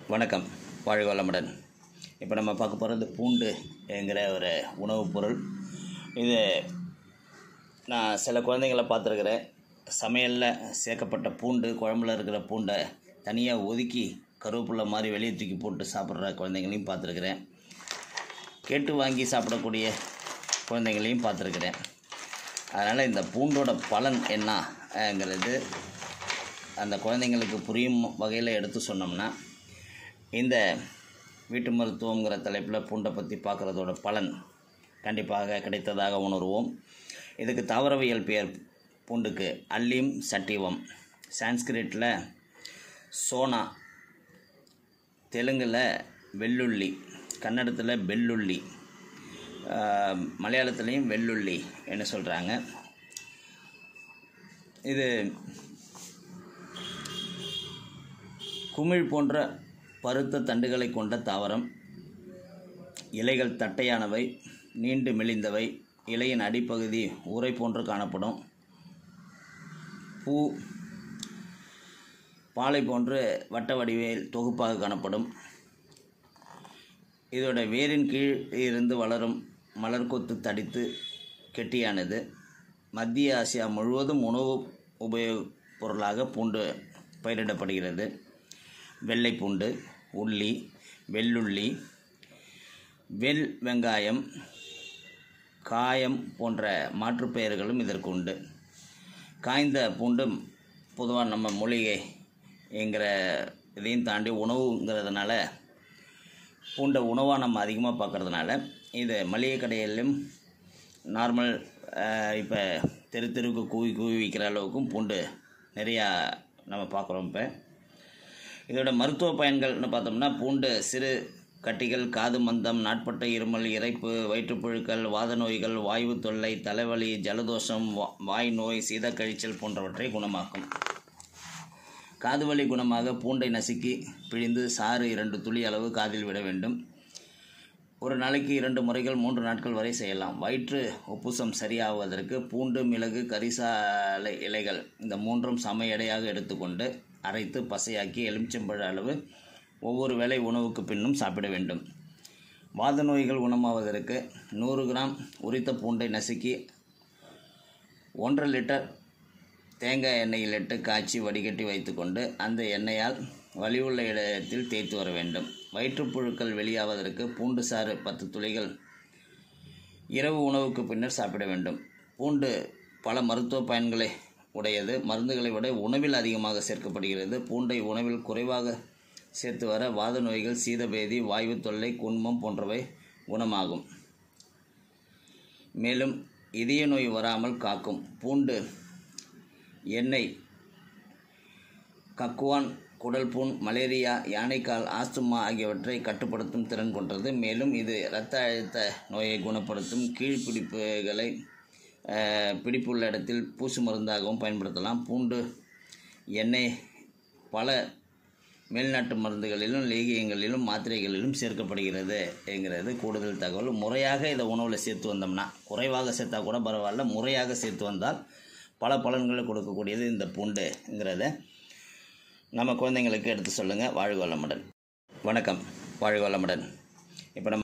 வணக்கம் வாழ்க வளமுடன் இப்போ நம்ம பார்க்க போகிறது பூண்டு என்கிற ஒரு உணவுப் பொருள் இது நான் சில குழந்தைங்கள பார்த்துருக்குறேன் சமையலில் சேர்க்கப்பட்ட பூண்டு குழம்புல இருக்கிற பூண்டை தனியாக ஒதுக்கி கருவேப்பிலை மாதிரி வெளியே தூக்கி போட்டு சாப்பிட்ற குழந்தைங்களையும் பார்த்துருக்குறேன் கேட்டு வாங்கி சாப்பிடக்கூடிய குழந்தைங்களையும் பார்த்துருக்குறேன் அதனால் இந்த பூண்டோட பலன் என்னங்கிறது அந்த குழந்தைங்களுக்கு புரியும் வகையில் எடுத்து சொன்னோம்னா இந்த வீட்டு மருத்துவங்கிற தலைப்பில் பூண்டை பற்றி பார்க்குறதோட பலன் கண்டிப்பாக கிடைத்ததாக உணர்வோம் இதுக்கு தாவரவியல் பெயர் பூண்டுக்கு அல்லிம் சட்டிவம் சான்ஸ்கிரிட்டில் சோனா தெலுங்கில் வெள்ளுள்ளி கன்னடத்தில் பெல்லுள்ளி ஆஹ், மலையாளத்துலேயும் வெள்ளுள்ளி என்ன சொல்கிறாங்க இது குமிழ் போன்ற பருத்த தண்டுகளை கொண்ட தாவரம் இலைகள் தட்டையானவை நீண்டு மெலிந்தவை இலையின் அடிப்பகுதி ஊரை போன்று காணப்படும் பூ பாலை போன்று வட்ட வடிவில் தொகுப்பாக காணப்படும் இதோட வேரின் கீழ் இருந்து வளரும் மலர்கொத்து தடித்து கெட்டியானது மத்திய ஆசியா முழுவதும் உணவு உபயோகப் பொருளாக பூண்டு பயிரிடப்படுகிறது வெள்ளை பூண்டு உள்ளி வெள்ளுள்ளி வெள் வெங்காயம் காயம் போன்ற மாற்றுப் பெயர்களும் இதற்கு உண்டு காய்ந்த பூண்டு பொதுவாக நம்ம மூலிகை என்கிற இதையும் தாண்டி உணவுங்கிறதுனால பூண்டை உணவாக நம்ம அதிகமாக பார்க்கறதுனால இது மளிகை கடையிலும் நார்மல் இப்போ தெரு தெருவுக்கு கூவி கூவி விற்கிற அளவுக்கும் பூண்டு நிறையா நம்ம பார்க்குறோம் இப்போ இதோட மருத்துவ பயன்கள்னு பார்த்தோம்னா பூண்டு சிறு கட்டிகள் காது மந்தம் நாட்பட்ட இருமல் இரைப்பு வயிற்றுப்புழுக்கள் வாத நோய்கள் வாய்வு தொல்லை தலைவலி ஜலதோஷம் வா- வாய் நோய் சீதக்கழிச்சல் போன்றவற்றை குணமாக்கும் காதுவலி குணமாக பூண்டை நசுக்கி பிழிந்து சாறு இரண்டு துளி அளவு காதில் விட வேண்டும் ஒரு நாளைக்கு இரண்டு முறைகள் மூன்று நாட்கள் வரை செய்யலாம் வயிற்று உப்புசம் சரியாவதற்கு பூண்டு மிளகு கரிசாலை இலைகள் இந்த மூன்றும் சம எடையாக எடுத்துக்கொண்டு அரைத்து பசையாக்கி எலுமிச்சம்பழ அளவு ஒவ்வொரு வேளை உணவுக்கு பின்னும் சாப்பிட வேண்டும் வாத நோய்கள் குணமாவதற்கு நூறு கிராம் உரித்த பூண்டை நசுக்கி ஒன்றரை லிட்டர் தேங்காய் எண்ணெயில் இட்டு காய்ச்சி வடிகட்டி வைத்துக்கொண்டு அந்த எண்ணெயால் வலியுள்ள இடத்தில் தேய்த்து வர வேண்டும் வயிற்றுப்புழுக்கள் வெளியாவதற்கு பூண்டு சாறு பத்து துளிகள் இரவு உணவுக்கு பின்னர் சாப்பிட வேண்டும் பூண்டு பல மருத்துவ பயன்களை உடையது மருந்துகளை விட உணவில் அதிகமாக சேர்க்கப்படுகிறது பூண்டை உணவில் குறைவாக சேர்த்து வர வாத நோய்கள் சீதபேதி வாயு தொல்லை குன்மம் போன்றவை குணமாகும் மேலும் இதய நோய் வராமல் காக்கும் பூண்டு எண்ணெய் கக்குவான் குடல் புண் மலேரியா யானைக்கால் ஆஸ்துமா ஆகியவற்றை கட்டுப்படுத்தும் திறன் கொண்டது மேலும் இது இரத்த அழுத்த நோயை குணப்படுத்தும் கீழ்ப்பிடிப்புகளை அஹ், பிடிப்புள்ள இடத்தில் பூசு மருந்தாகவும் பயன்படுத்தலாம் பூண்டு எண்ணெய் பல மேல்நாட்டு மருந்துகளிலும் லேகியங்களிலும் மாத்திரைகளிலும் சேர்க்கப்படுகிறது என்கிறது கூடுதல் தகவல் முறையாக இதை உணவில் சேர்த்து வந்தோம்னா குறைவாக சேர்த்தா கூட பரவாயில்ல முறையாக சேர்த்து வந்தால் பல பலன்களை கொடுக்கக்கூடியது இந்த பூண்டுங்கிறத நம்ம குழந்தைங்களுக்கு எடுத்து சொல்லுங்கள் வாழ்க வளமுடன் வணக்கம் வாழ்க வளமுடன் இப்போ நம்ம